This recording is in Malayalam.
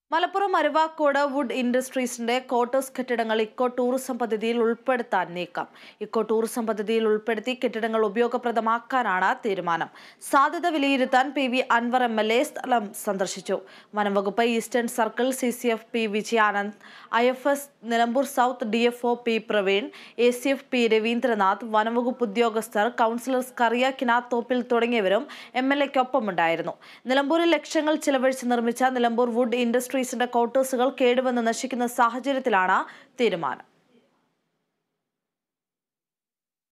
മലപ്പുറം അരുവാക്കോട് വുഡ് ഇൻഡസ്ട്രീസിന്റെ ക്വാർട്ടേഴ്സ് കെട്ടിടങ്ങൾ ഇക്കോ ടൂറിസം പദ്ധതിയിൽ ഉൾപ്പെടുത്താൻ നീക്കം ഇക്കോ ടൂറിസം പദ്ധതിയിൽ ഉൾപ്പെടുത്തി കെട്ടിടങ്ങൾ ഉപയോഗപ്രദമാക്കാനാണ് തീരുമാനം സാധ്യത വിലയിരുത്താൻ P V Anvar M L A സ്ഥലം സന്ദർശിച്ചു വനംവകുപ്പ് eastern circle C C F P Vijayanand I F S Nilambur south D F O P Praveen A C F P Raveendranath വനംവകുപ്പ് ഉദ്യോഗസ്ഥർ കൗൺസിലർ സ്കറിയ കിനാത്ത് തോപ്പിൽ തുടങ്ങിയവരും എം എൽ എക്കൊപ്പമുണ്ടായിരുന്നു നിലമ്പൂരിൽ ലക്ഷങ്ങൾ ചിലവഴിച്ച് നിർമ്മിച്ച നിലമ്പൂർ വുഡ് ഇൻഡസ്ട്രീസിന്റെ ക്വാർട്ടേഴ്സുകൾ കേടുവന്ന് നശിക്കുന്ന സാഹചര്യത്തിലാണ് തീരുമാനം